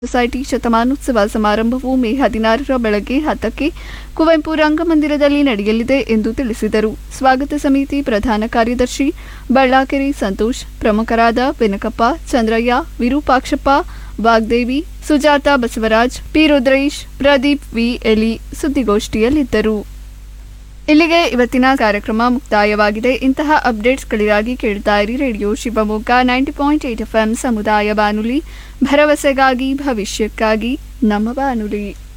society ಶತಮಾನೋತ್ಸವ ಸಮಾರಂಭವು ಮೇ ಹದಿನಾರರ ಬೆಳಗ್ಗೆ ಹತ್ತಕ್ಕೆ ಕುವೆಂಪು ರಂಗಮಂದಿರದಲ್ಲಿ ನಡೆಯಲಿದೆ ಎಂದು ತಿಳಿಸಿದರು ಸ್ವಾಗತ ಸಮಿತಿ ಪ್ರಧಾನ ಕಾರ್ಯದರ್ಶಿ ಬಳ್ಳಾಕೆರೆ ಸಂತೋಷ್ ಪ್ರಮುಖರಾದ ಬೆನಕಪ್ಪ ಚಂದ್ರಯ್ಯ ವಿರೂಪಾಕ್ಷಪ್ಪ ವಾಗ್ದೇವಿ ಸುಜಾತ ಬಸವರಾಜ್ ಪಿ ರುದ್ರೇಶ್ ಪ್ರದೀಪ್ ವಿ ಎಲಿ ಸುದ್ದಿಗೋಷ್ಠಿಯಲ್ಲಿದ್ದರು ಇಲ್ಲಿಗೆ ಇವತ್ತಿನ ಕಾರ್ಯಕ್ರಮ ಮುಕ್ತಾಯವಾಗಿದೆ ಇಂತಹ ಅಪ್ಡೇಟ್ಸ್ಗಳಿಗಾಗಿ ಕೇಳ್ತಾ ಇರಿ radio Shivamogga ninety point eight F ಸಮುದಾಯ ಬಾನುಲಿ ಭರವಸೆಗಾಗಿ ಭವಿಷ್ಯಕ್ಕಾಗಿ ನಮ್ಮ ಬಾನುಲಿ